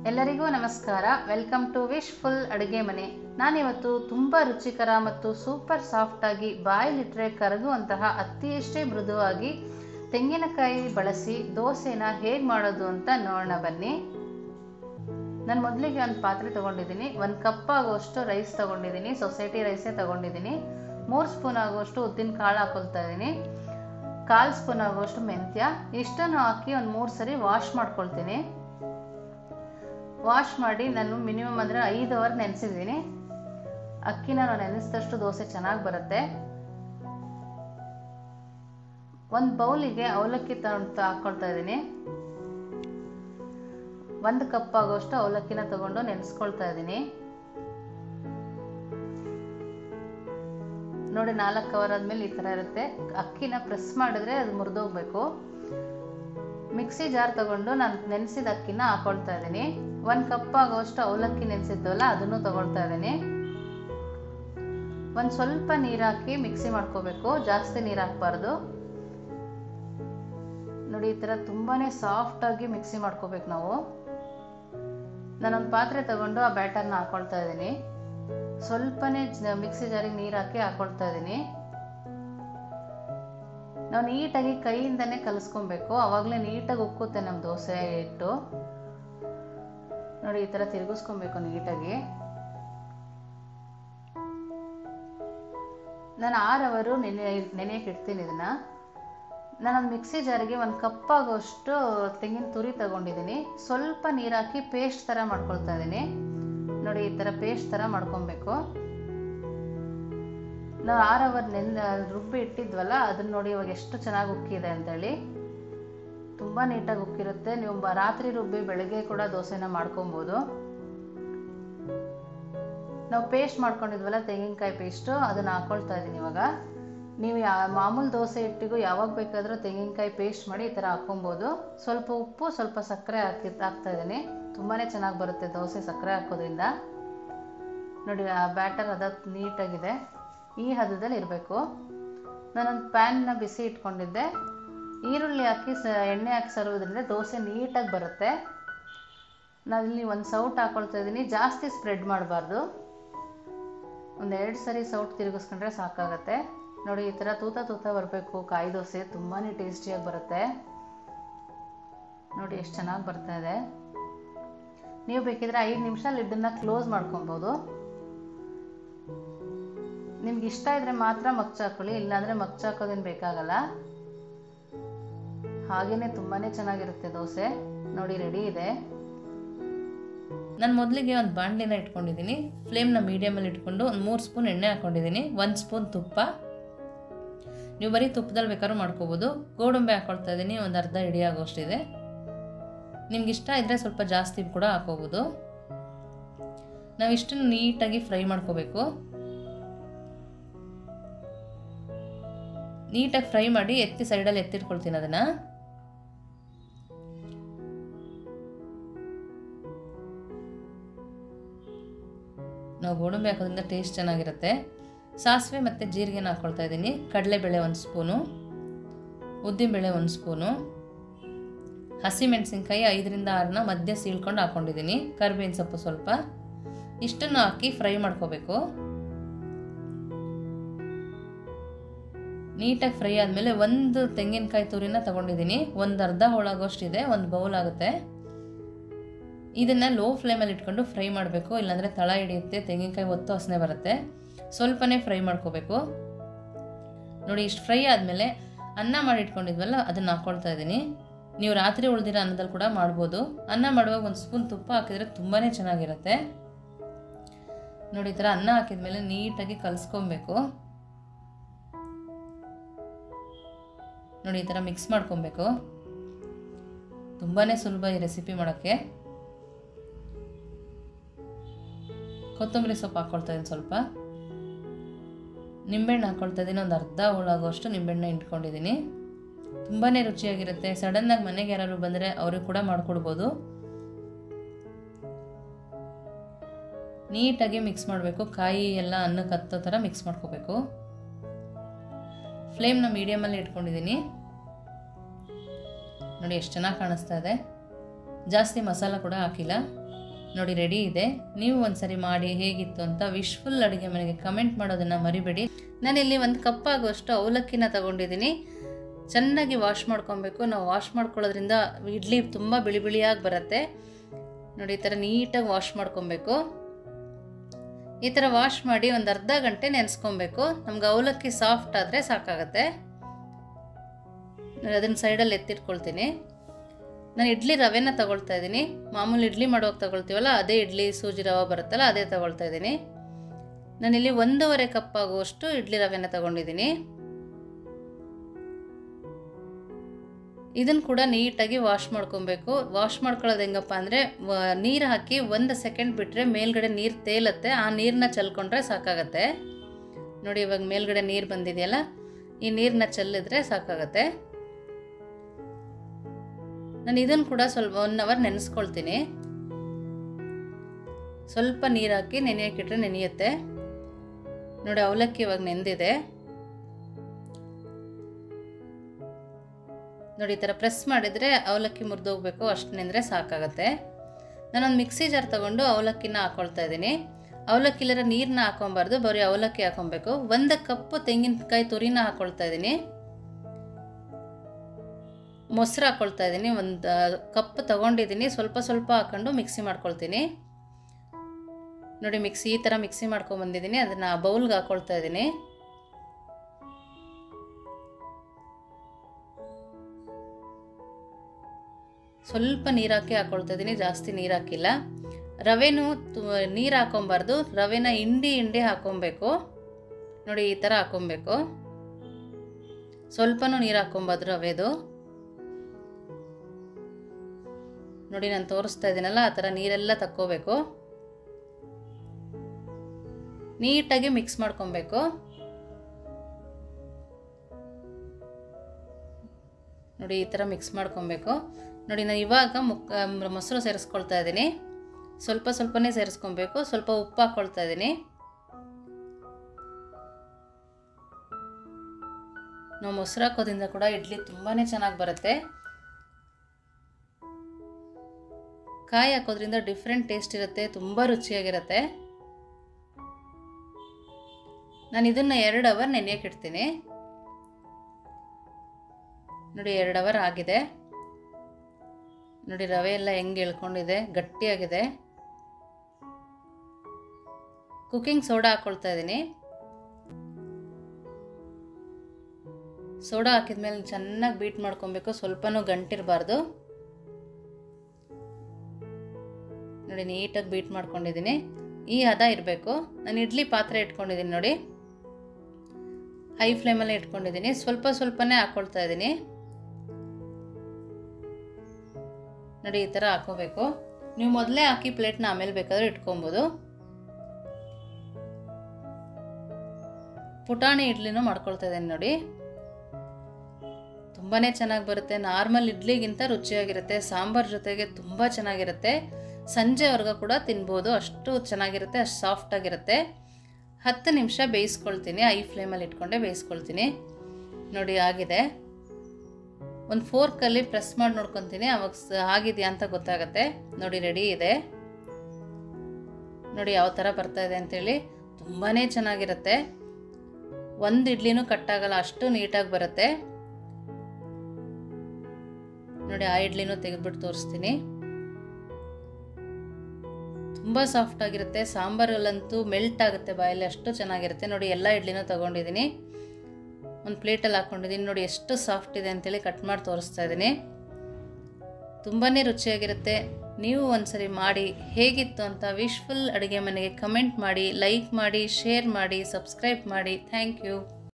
ಎಲ್ಲರಿಗೂ ನಮಸ್ಕಾರ welcome to wish full ಅಡುಗೆ ಮನೆ ನಾನಿವತ್ತು ತುಂಬ ರುಚಿಕರ ಮತ್ತು ಸೂಪರ್ ಸಾಫ್ಟಾಗಿ ಬಾಯಲ್ಲಿಟ್ಟರೆ ಕರಗುವಂತಹ ಅತಿಯಷ್ಟೇ ಮೃದುವಾಗಿ ತೆಂಗಿನಕಾಯಿ ಬಳಸಿ ದೋಸೆನ ಹೇಗೆ ಮಾಡೋದು ಅಂತ ನೋಡೋಣ ಬನ್ನಿ ನಾನು ಮೊದಲಿಗೆ ಒಂದು ಪಾತ್ರೆ ತೊಗೊಂಡಿದ್ದೀನಿ ಒಂದು ಕಪ್ ಆಗುವಷ್ಟು ರೈಸ್ ತೊಗೊಂಡಿದ್ದೀನಿ ಸೊಸೈಟಿ ರೈಸೇ ತೊಗೊಂಡಿದ್ದೀನಿ ಮೂರು ಸ್ಪೂನ್ ಆಗುವಷ್ಟು ಉದ್ದಿನ ಕಾಳು ಹಾಕೊಳ್ತಾ ಇದ್ದೀನಿ ಕಾಲು ಸ್ಪೂನ್ ಆಗುವಷ್ಟು ಮೆಂತ್ಯ ಇಷ್ಟನ್ನು ಹಾಕಿ ಒಂದು ಮೂರು ಸರಿ ವಾಶ್ ಮಾಡ್ಕೊಳ್ತೀನಿ ವಾಶ್ ಮಾಡಿ ನಾನು ಮಿನಿಮಮ್ ಅಂದರೆ ಐದು ಅವರ್ ನೆನೆಸಿದ್ದೀನಿ ಅಕ್ಕಿನ ನಾವು ನೆನೆಸಿದಷ್ಟು ದೋಸೆ ಚೆನ್ನಾಗಿ ಬರುತ್ತೆ ಒಂದು ಬೌಲಿಗೆ ಅವಲಕ್ಕಿ ತಗೊಂಡು ಹಾಕ್ಕೊಳ್ತಾ ಇದ್ದೀನಿ ಒಂದು ಕಪ್ ಆಗೋಷ್ಟು ಅವಲಕ್ಕಿನ ತಗೊಂಡು ನೆನೆಸ್ಕೊಳ್ತಾ ಇದ್ದೀನಿ ನೋಡಿ ನಾಲ್ಕು ಅವರ್ ಆದಮೇಲೆ ಈ ಥರ ಇರುತ್ತೆ ಅಕ್ಕಿನ ಪ್ರೆಸ್ ಮಾಡಿದ್ರೆ ಅದು ಮುರಿದೋಗ್ಬೇಕು ಮಿಕ್ಸಿ ಜಾರ್ ತಗೊಂಡು ನಾನು ನೆನೆಸಿದ ಅಕ್ಕಿನ ಹಾಕೊಳ್ತಾ ಇದ್ದೀನಿ ಒಂದು ಕಪ್ ಆಗೋಷ್ಟು ಅವಲಕ್ಕಿ ನೆನೆಸಿದ್ವಲ್ಲ ಅದನ್ನು ತಗೊಳ್ತಾ ಇದ್ದೀನಿ ಒಂದು ಸ್ವಲ್ಪ ನೀರು ಹಾಕಿ ಮಿಕ್ಸಿ ಮಾಡ್ಕೋಬೇಕು ಜಾಸ್ತಿ ನೀರು ಹಾಕಬಾರ್ದು ನೋಡಿ ಈ ಥರ ತುಂಬಾ ಸಾಫ್ಟಾಗಿ ಮಿಕ್ಸಿ ಮಾಡ್ಕೋಬೇಕು ನಾವು ನಾನೊಂದು ಪಾತ್ರೆ ತಗೊಂಡು ಆ ಬ್ಯಾಟರ್ನ ಹಾಕೊಳ್ತಾ ಇದ್ದೀನಿ ಸ್ವಲ್ಪನೇ ಮಿಕ್ಸಿ ಜಾರಿಗೆ ನೀರು ಹಾಕಿ ಹಾಕೊಳ್ತಾ ಇದ್ದೀನಿ ನಾವು ನೀಟಾಗಿ ಕೈಯಿಂದನೇ ಕಲಿಸ್ಕೊಬೇಕು ಅವಾಗಲೇ ನೀಟಾಗಿ ಉಕ್ಕುತ್ತೆ ನಮ್ಮ ದೋಸೆ ಹಿಟ್ಟು ನೋಡಿ ಈ ಥರ ತಿರುಗಿಸ್ಕೊಬೇಕು ನೀಟಾಗಿ ನಾನು ಆರು ಅವರು ನೆನೆ ನೆನೆಯಕ್ಕೆ ಇಡ್ತೀನಿ ಇದನ್ನು ನಾನೊಂದು ಮಿಕ್ಸಿ ಜಾರಿಗೆ ಒಂದು ಕಪ್ ಆಗೋಷ್ಟು ತೆಂಗಿನ ತುರಿ ತಗೊಂಡಿದ್ದೀನಿ ಸ್ವಲ್ಪ ನೀರು ಹಾಕಿ ಪೇಸ್ಟ್ ಥರ ಮಾಡ್ಕೊಳ್ತಾ ಇದ್ದೀನಿ ನೋಡಿ ಈ ಥರ ಪೇಸ್ಟ್ ಥರ ಮಾಡ್ಕೊಬೇಕು ನಾವು ಆರು ಅವರ್ ನೆನ್ ರುಬ್ಬಿ ಇಟ್ಟಿದ್ವಲ್ಲ ಅದನ್ನ ನೋಡಿ ಇವಾಗ ಎಷ್ಟು ಚೆನ್ನಾಗಿ ಉಕ್ಕಿದೆ ಅಂತೇಳಿ ತುಂಬ ನೀಟಾಗಿ ಉಕ್ಕಿರುತ್ತೆ ನೀವು ರಾತ್ರಿ ರುಬ್ಬಿ ಬೆಳಗ್ಗೆ ಕೂಡ ದೋಸೆನ ಮಾಡ್ಕೊಬೋದು ನಾವು ಪೇಸ್ಟ್ ಮಾಡ್ಕೊಂಡಿದ್ವಲ್ಲ ತೆಂಗಿನಕಾಯಿ ಪೇಸ್ಟು ಅದನ್ನು ಹಾಕ್ಕೊಳ್ತಾ ಇದ್ದೀನಿ ಇವಾಗ ನೀವು ಯಾ ಮಾಮೂಲು ದೋಸೆ ಹಿಟ್ಟಿಗೂ ಯಾವಾಗ ಬೇಕಾದರೂ ತೆಂಗಿನಕಾಯಿ ಪೇಸ್ಟ್ ಮಾಡಿ ಈ ಥರ ಹಾಕ್ಕೊಬೋದು ಸ್ವಲ್ಪ ಉಪ್ಪು ಸ್ವಲ್ಪ ಸಕ್ಕರೆ ಹಾಕಿ ಹಾಕ್ತಾ ಇದ್ದೀನಿ ತುಂಬಾ ಚೆನ್ನಾಗಿ ಬರುತ್ತೆ ದೋಸೆ ಸಕ್ಕರೆ ಹಾಕೋದ್ರಿಂದ ನೋಡಿ ಆ ಬ್ಯಾಟರ್ ಅದ ನೀಟಾಗಿದೆ ಈ ಹದದಲ್ಲಿ ಇರಬೇಕು ನಾನೊಂದು ಪ್ಯಾನ್ನ ಬಿಸಿ ಇಟ್ಕೊಂಡಿದ್ದೆ ಈರುಳ್ಳಿ ಹಾಕಿ ಸ ಎಣ್ಣೆ ಹಾಕಿ ಸರುವುದರಿಂದ ದೋಸೆ ನೀಟಾಗಿ ಬರುತ್ತೆ ನಾನಿಲ್ಲಿ ಒಂದು ಸೌಟ್ ಹಾಕ್ಕೊಳ್ತಾ ಇದ್ದೀನಿ ಜಾಸ್ತಿ ಸ್ಪ್ರೆಡ್ ಮಾಡಬಾರ್ದು ಒಂದು ಎರಡು ಸರಿ ಸೌಟ್ ತಿರುಗಿಸ್ಕೊಂಡ್ರೆ ಸಾಕಾಗತ್ತೆ ನೋಡಿ ಈ ಥರ ತೂತ ತೂತ ಬರಬೇಕು ಕಾಯಿ ದೋಸೆ ತುಂಬಾ ಟೇಸ್ಟಿಯಾಗಿ ಬರುತ್ತೆ ನೋಡಿ ಎಷ್ಟು ಚೆನ್ನಾಗಿ ಬರ್ತಾ ಇದೆ ನೀವು ಬೇಕಿದ್ರೆ ಐದು ನಿಮಿಷ ಲಿಡ್ಡನ್ನು ಕ್ಲೋಸ್ ಮಾಡ್ಕೊಬೋದು ನಿಮ್ಗೆ ಇಷ್ಟ ಇದ್ರೆ ಮಾತ್ರ ಮಗ್ಚ ಹಾಕೊಳ್ಳಿ ಇಲ್ಲಾಂದರೆ ಮಗ್ಚ ಹಾಕೋದೇನು ಬೇಕಾಗಲ್ಲ ಹಾಗೇನೆ ತುಂಬಾ ಚೆನ್ನಾಗಿರುತ್ತೆ ದೋಸೆ ನೋಡಿ ರೆಡಿ ಇದೆ ನಾನು ಮೊದಲಿಗೆ ಒಂದು ಬಾಣಲಿನ ಇಟ್ಕೊಂಡಿದ್ದೀನಿ ಫ್ಲೇಮ್ನ ಮೀಡಿಯಮಲ್ಲಿ ಇಟ್ಕೊಂಡು ಒಂದು ಮೂರು ಸ್ಪೂನ್ ಎಣ್ಣೆ ಹಾಕ್ಕೊಂಡಿದ್ದೀನಿ ಒಂದು ಸ್ಪೂನ್ ತುಪ್ಪ ನೀವು ಬರೀ ತುಪ್ಪದಲ್ಲಿ ಬೇಕಾದ್ರೂ ಮಾಡ್ಕೋಬೋದು ಗೋಡಂಬಿ ಹಾಕ್ಕೊಳ್ತಾ ಇದ್ದೀನಿ ಒಂದು ಅರ್ಧ ಇಡಿ ಆಗೋಷ್ಟಿದೆ ನಿಮ್ಗೆ ಇಷ್ಟ ಇದ್ದರೆ ಸ್ವಲ್ಪ ಜಾಸ್ತಿ ಕೂಡ ಹಾಕೋಬೋದು ನಾವು ಇಷ್ಟನ್ನು ನೀಟಾಗಿ ಫ್ರೈ ಮಾಡ್ಕೋಬೇಕು ನೀಟಾಗಿ ಫ್ರೈ ಮಾಡಿ ಎತ್ತಿ ಸೈಡಲ್ಲಿ ಎತ್ತಿಟ್ಕೊಳ್ತೀನಿ ಅದನ್ನು ನಾವು ಗೋಡಂಬಿ ಹಾಕೋದ್ರಿಂದ ಟೇಸ್ಟ್ ಚೆನ್ನಾಗಿರುತ್ತೆ ಸಾಸಿವೆ ಮತ್ತು ಜೀರಿಗೆನ ಹಾಕ್ಕೊಳ್ತಾ ಇದ್ದೀನಿ ಕಡಲೆಬೇಳೆ ಒಂದು ಸ್ಪೂನು ಉದ್ದಿನಬೇಳೆ ಒಂದು ಸ್ಪೂನು ಹಸಿಮೆಣಸಿನ್ಕಾಯಿ ಐದರಿಂದ ಆರನ್ನ ಮಧ್ಯ ಸೀಳ್ಕೊಂಡು ಹಾಕ್ಕೊಂಡಿದ್ದೀನಿ ಕರಿಬೇವಿನ ಸೊಪ್ಪು ಸ್ವಲ್ಪ ಇಷ್ಟನ್ನು ಹಾಕಿ ಫ್ರೈ ಮಾಡ್ಕೋಬೇಕು ನೀಟಾಗಿ ಫ್ರೈ ಆದಮೇಲೆ ಒಂದು ತೆಂಗಿನಕಾಯಿ ತುರಿನ ತಗೊಂಡಿದ್ದೀನಿ ಒಂದು ಅರ್ಧ ಹೋಳಾಗೋಷ್ಟಿದೆ ಒಂದು ಬೌಲ್ ಆಗುತ್ತೆ ಇದನ್ನು ಲೋ ಫ್ಲೇಮಲ್ಲಿ ಇಟ್ಕೊಂಡು ಫ್ರೈ ಮಾಡಬೇಕು ಇಲ್ಲಾಂದರೆ ತಳ ಹಿಡಿಯುತ್ತೆ ತೆಂಗಿನಕಾಯಿ ಒತ್ತು ವಾಸನೆ ಬರುತ್ತೆ ಸ್ವಲ್ಪನೇ ಫ್ರೈ ಮಾಡ್ಕೋಬೇಕು ನೋಡಿ ಇಷ್ಟು ಫ್ರೈ ಆದಮೇಲೆ ಅನ್ನ ಮಾಡಿ ಇಟ್ಕೊಂಡಿದ್ವಲ್ಲ ಅದನ್ನು ಹಾಕ್ಕೊಳ್ತಾ ಇದ್ದೀನಿ ನೀವು ರಾತ್ರಿ ಉಳಿದಿರೋ ಅನ್ನದಲ್ಲಿ ಕೂಡ ಮಾಡ್ಬೋದು ಅನ್ನ ಮಾಡುವಾಗ ಒಂದು ಸ್ಪೂನ್ ತುಪ್ಪ ಹಾಕಿದರೆ ತುಂಬಾ ಚೆನ್ನಾಗಿರುತ್ತೆ ನೋಡಿ ಈ ಥರ ಅನ್ನ ಹಾಕಿದ್ಮೇಲೆ ನೀಟಾಗಿ ಕಲಿಸ್ಕೊಬೇಕು ನೋಡಿ ಈ ಥರ ಮಿಕ್ಸ್ ಮಾಡ್ಕೊಬೇಕು ತುಂಬಾ ಸುಲಭ ಈ ರೆಸಿಪಿ ಮಾಡೋಕ್ಕೆ ಕೊತ್ತಂಬರಿ ಸೊಪ್ಪು ಹಾಕ್ಕೊಳ್ತಾ ಇದ್ದೀನಿ ಸ್ವಲ್ಪ ನಿಂಬೆಹಣ್ಣು ಹಾಕ್ಕೊಳ್ತಾ ಇದ್ದೀನಿ ಒಂದು ಅರ್ಧ ಹೋಳಾಗೋಷ್ಟು ನಿಂಬೆಹಣ್ಣು ಇಟ್ಕೊಂಡಿದ್ದೀನಿ ತುಂಬಾ ರುಚಿಯಾಗಿರುತ್ತೆ ಸಡನ್ನಾಗಿ ಮನೆಗೆ ಯಾರು ಬಂದರೆ ಅವ್ರಿಗೆ ಕೂಡ ಮಾಡಿಕೊಡ್ಬೋದು ನೀಟಾಗಿ ಮಿಕ್ಸ್ ಮಾಡಬೇಕು ಕಾಯಿ ಎಲ್ಲ ಅನ್ನಕ್ಕೆ ಹತ್ತೋ ಥರ ಮಿಕ್ಸ್ ಮಾಡ್ಕೋಬೇಕು ಫ್ಲೇಮ್ನ ಮೀಡಿಯಮಲ್ಲಿ ಇಟ್ಕೊಂಡಿದ್ದೀನಿ ನೋಡಿ ಎಷ್ಟು ಚೆನ್ನಾಗಿ ಕಾಣಿಸ್ತಾ ಇದೆ ಜಾಸ್ತಿ ಮಸಾಲ ಕೂಡ ಹಾಕಿಲ್ಲ ನೋಡಿ ರೆಡಿ ಇದೆ ನೀವು ಒಂದ್ಸರಿ ಮಾಡಿ ಹೇಗಿತ್ತು ಅಂತ ವಿಶ್ಫುಲ್ ಅಡುಗೆ ಮನೆಗೆ ಕಮೆಂಟ್ ಮಾಡೋದನ್ನು ಮರಿಬೇಡಿ ನಾನಿಲ್ಲಿ ಒಂದು ಕಪ್ ಆಗುವಷ್ಟು ಅವಲಕ್ಕಿನ ತಗೊಂಡಿದ್ದೀನಿ ಚೆನ್ನಾಗಿ ವಾಶ್ ಮಾಡ್ಕೊಬೇಕು ನಾವು ವಾಶ್ ಮಾಡ್ಕೊಳ್ಳೋದ್ರಿಂದ ಇಡ್ಲಿ ತುಂಬ ಬಿಳಿ ಬಿಳಿಯಾಗಿ ಬರುತ್ತೆ ನೋಡಿ ಈ ಥರ ನೀಟಾಗಿ ವಾಶ್ ಮಾಡ್ಕೊಬೇಕು ಈ ಥರ ವಾಶ್ ಮಾಡಿ ಒಂದು ಅರ್ಧ ಗಂಟೆ ನೆನೆಸ್ಕೊಬೇಕು ನಮ್ಗೆ ಅವಲಕ್ಕಿ ಸಾಫ್ಟ್ ಆದರೆ ಸಾಕಾಗತ್ತೆ ಅದನ್ನು ಸೈಡಲ್ಲಿ ಎತ್ತಿಟ್ಕೊಳ್ತೀನಿ ನಾನು ಇಡ್ಲಿ ರವೆನ ತಗೊಳ್ತಾ ಇದ್ದೀನಿ ಮಾಮೂಲಿ ಇಡ್ಲಿ ಮಾಡೋಕೆ ತಗೊಳ್ತೀವಲ್ಲ ಅದೇ ಇಡ್ಲಿ ಸೂಜಿ ರವೆ ಬರುತ್ತಲ್ಲ ಅದೇ ತಗೊಳ್ತಾ ಇದ್ದೀನಿ ನಾನಿಲ್ಲಿ ಒಂದೂವರೆ ಕಪ್ ಆಗುವಷ್ಟು ಇಡ್ಲಿ ರವೆನ ತಗೊಂಡಿದ್ದೀನಿ ಇದನ್ನು ಕೂಡ ನೀಟಾಗಿ ವಾಶ್ ಮಾಡ್ಕೊಬೇಕು ವಾಶ್ ಮಾಡ್ಕೊಳ್ಳೋದು ಹೆಂಗಪ್ಪ ಅಂದರೆ ನೀರು ಹಾಕಿ ಒಂದು ಸೆಕೆಂಡ್ ಬಿಟ್ಟರೆ ಮೇಲ್ಗಡೆ ನೀರು ತೇಲತ್ತೆ ಆ ನೀರನ್ನ ಚಲ್ಕೊಂಡ್ರೆ ಸಾಕಾಗತ್ತೆ ನೋಡಿ ಇವಾಗ ಮೇಲ್ಗಡೆ ನೀರು ಬಂದಿದೆಯಲ್ಲ ಈ ನೀರನ್ನ ಚೆಲ್ಲಿದ್ರೆ ಸಾಕಾಗತ್ತೆ ನಾನು ಇದನ್ನು ಕೂಡ ಸ್ವಲ್ಪ ಒನ್ ಅವರ್ ನೆನೆಸ್ಕೊಳ್ತೀನಿ ಸ್ವಲ್ಪ ನೀರು ಹಾಕಿ ನೆನೆಯೋಕ್ಕಿಟ್ರೆ ನೆನೆಯುತ್ತೆ ನೋಡಿ ಅವಲಕ್ಕಿ ಇವಾಗ ನೆಂದಿದೆ ನೋಡಿ ಈ ಥರ ಪ್ರೆಸ್ ಮಾಡಿದರೆ ಅವಲಕ್ಕಿ ಮುರಿದೋಗ್ಬೇಕು ಅಷ್ಟು ನೆಂದರೆ ಸಾಕಾಗತ್ತೆ ನಾನೊಂದು ಮಿಕ್ಸಿ ಜಾರ್ ತೊಗೊಂಡು ಅವಲಕ್ಕಿನ ಹಾಕ್ಕೊಳ್ತಾ ಇದ್ದೀನಿ ಅವಲಕ್ಕಿಲರ ನೀರನ್ನ ಹಾಕೊಬಾರ್ದು ಬರೀ ಅವಲಕ್ಕಿ ಹಾಕೊಬೇಕು ಒಂದು ಕಪ್ಪು ತೆಂಗಿನಕಾಯಿ ತುರಿನ ಹಾಕ್ಕೊಳ್ತಾ ಇದ್ದೀನಿ ಮೊಸರು ಹಾಕ್ಕೊಳ್ತಾ ಇದ್ದೀನಿ ಒಂದು ಕಪ್ ತೊಗೊಂಡಿದ್ದೀನಿ ಸ್ವಲ್ಪ ಸ್ವಲ್ಪ ಹಾಕ್ಕೊಂಡು ಮಿಕ್ಸಿ ಮಾಡ್ಕೊಳ್ತೀನಿ ನೋಡಿ ಮಿಕ್ಸಿ ಈ ಥರ ಮಿಕ್ಸಿ ಮಾಡ್ಕೊಂಬಂದಿದ್ದೀನಿ ಅದನ್ನು ಬೌಲ್ಗೆ ಹಾಕ್ಕೊಳ್ತಾ ಇದ್ದೀನಿ ಸ್ವಲ್ಪ ನೀರು ಹಾಕಿ ಹಾಕ್ಕೊಳ್ತಾ ಇದ್ದೀನಿ ಜಾಸ್ತಿ ನೀರು ಹಾಕಿಲ್ಲ ರವೆನೂ ನೀರು ಹಾಕೊಬಾರ್ದು ರವೆನ ಹಿಂಡಿ ಹಿಂಡಿ ಹಾಕೊಬೇಕು ನೋಡಿ ಈ ಥರ ಹಾಕೊಬೇಕು ಸ್ವಲ್ಪನೂ ನೀರು ಹಾಕೊಬಾರ್ದು ರವೆದು ನೋಡಿ ನಾನು ತೋರಿಸ್ತಾ ಇದ್ದೀನಲ್ಲ ಆ ಥರ ನೀರೆಲ್ಲ ತಕ್ಕೋಬೇಕು ನೀಟಾಗಿ ಮಿಕ್ಸ್ ಮಾಡ್ಕೊಬೇಕು ನೋಡಿ ಈ ಥರ ಮಿಕ್ಸ್ ಮಾಡ್ಕೊಬೇಕು ನೋಡಿ ನಾನು ಇವಾಗ ಮುಕ್ ಮೊಸರು ಸೇರಿಸ್ಕೊಳ್ತಾ ಇದ್ದೀನಿ ಸ್ವಲ್ಪ ಸ್ವಲ್ಪನೇ ಸೇರಿಸ್ಕೊಬೇಕು ಸ್ವಲ್ಪ ಉಪ್ಪು ಹಾಕ್ಕೊಳ್ತಾ ಇದ್ದೀನಿ ನಾವು ಮೊಸರು ಹಾಕೋದ್ರಿಂದ ಕೂಡ ಇಡ್ಲಿ ತುಂಬಾ ಚೆನ್ನಾಗಿ ಬರುತ್ತೆ ಕಾಯಿ ಹಾಕೋದ್ರಿಂದ ಡಿಫ್ರೆಂಟ್ ಟೇಸ್ಟ್ ಇರುತ್ತೆ ತುಂಬ ರುಚಿಯಾಗಿರುತ್ತೆ ನಾನು ಇದನ್ನು ಎರಡು ಅವರ್ ನೆನೆಯೋಕೆ ಇಡ್ತೀನಿ ನೋಡಿ ಎರಡು ಅವರ್ ಆಗಿದೆ ನೋಡಿ ರವೆ ಎಲ್ಲ ಹೆಂಗೆ ಎಳ್ಕೊಂಡಿದೆ ಗಟ್ಟಿಯಾಗಿದೆ ಕುಕ್ಕಿಂಗ್ ಸೋಡಾ ಹಾಕ್ಕೊಳ್ತಾ ಇದ್ದೀನಿ ಸೋಡಾ ಹಾಕಿದ್ಮೇಲೆ ಚೆನ್ನಾಗಿ ಬೀಟ್ ಮಾಡ್ಕೊಬೇಕು ಸ್ವಲ್ಪನೂ ಗಂಟಿರಬಾರ್ದು ನೋಡಿ ನೀಟಾಗಿ ಬೀಟ್ ಮಾಡ್ಕೊಂಡಿದ್ದೀನಿ ಈ ಹದ ಇರಬೇಕು ನಾನು ಇಡ್ಲಿ ಪಾತ್ರೆ ಇಟ್ಕೊಂಡಿದ್ದೀನಿ ನೋಡಿ ಹೈ ಫ್ಲೇಮಲ್ಲೇ ಇಟ್ಕೊಂಡಿದ್ದೀನಿ ಸ್ವಲ್ಪ ಸ್ವಲ್ಪನೇ ಹಾಕ್ಕೊಳ್ತಾ ಇದ್ದೀನಿ ನೋಡಿ ಈ ಥರ ಹಾಕೋಬೇಕು ನೀವು ಮೊದಲೇ ಹಾಕಿ ಪ್ಲೇಟ್ನ ಆಮೇಲೆ ಬೇಕಾದ್ರೆ ಇಟ್ಕೊಬೋದು ಪುಟಾಣಿ ಇಡ್ಲಿನೂ ಮಾಡ್ಕೊಳ್ತಾ ಇದ್ದೀನಿ ನೋಡಿ ತುಂಬಾ ಚೆನ್ನಾಗಿ ಬರುತ್ತೆ ನಾರ್ಮಲ್ ಇಡ್ಲಿಗಿಂತ ರುಚಿಯಾಗಿರುತ್ತೆ ಸಾಂಬಾರ್ ಜೊತೆಗೆ ತುಂಬ ಚೆನ್ನಾಗಿರುತ್ತೆ ಸಂಜೆವರೆಗೂ ಕೂಡ ತಿನ್ಬೋದು ಅಷ್ಟು ಚೆನ್ನಾಗಿರುತ್ತೆ ಅಷ್ಟು ಸಾಫ್ಟಾಗಿರುತ್ತೆ ಹತ್ತು ನಿಮಿಷ ಬೇಯಿಸ್ಕೊಳ್ತೀನಿ ಐ ಫ್ಲೇಮಲ್ಲಿ ಇಟ್ಕೊಂಡೆ ಬೇಯಿಸ್ಕೊಳ್ತೀನಿ ನೋಡಿ ಆಗಿದೆ ಒಂದು ಫೋರ್ಕಲ್ಲಿ ಪ್ರೆಸ್ ಮಾಡಿ ನೋಡ್ಕೊತೀನಿ ಅವಾಗ ಆಗಿದೆಯಾ ಅಂತ ಗೊತ್ತಾಗತ್ತೆ ನೋಡಿ ರೆಡಿ ಇದೆ ನೋಡಿ ಯಾವ ಥರ ಬರ್ತಾ ಇದೆ ಅಂತೇಳಿ ತುಂಬಾ ಚೆನ್ನಾಗಿರುತ್ತೆ ಒಂದು ಇಡ್ಲಿನೂ ಕಟ್ಟಾಗಲ್ಲ ಅಷ್ಟು ನೀಟಾಗಿ ಬರುತ್ತೆ ನೋಡಿ ಆ ಇಡ್ಲಿನೂ ತೆಗೆದ್ಬಿಟ್ಟು ತೋರಿಸ್ತೀನಿ ತುಂಬ ಸಾಫ್ಟ್ ಆಗಿರುತ್ತೆ ಸಾಂಬಾರಲ್ಲಂತೂ ಮೆಲ್ಟ್ ಆಗುತ್ತೆ ಬಾಯಲ್ಲಿ ಅಷ್ಟು ಚೆನ್ನಾಗಿರುತ್ತೆ ನೋಡಿ ಎಲ್ಲ ಇಡ್ಲಿನೂ ತೊಗೊಂಡಿದ್ದೀನಿ ಒಂದು ಪ್ಲೇಟಲ್ಲಿ ಹಾಕ್ಕೊಂಡಿದ್ದೀನಿ ನೋಡಿ ಎಷ್ಟು ಸಾಫ್ಟ್ ಇದೆ ಅಂತೇಳಿ ಕಟ್ ಮಾಡಿ ತೋರಿಸ್ತಾ ಇದ್ದೀನಿ ತುಂಬಾ ರುಚಿಯಾಗಿರುತ್ತೆ ನೀವು ಒಂದ್ಸರಿ ಮಾಡಿ ಹೇಗಿತ್ತು ಅಂತ ವಿಶ್ಫುಲ್ ಅಡುಗೆ ಮನೆಗೆ ಕಮೆಂಟ್ ಮಾಡಿ ಲೈಕ್ ಮಾಡಿ ಶೇರ್ ಮಾಡಿ ಸಬ್ಸ್ಕ್ರೈಬ್ ಮಾಡಿ ಥ್ಯಾಂಕ್ ಯು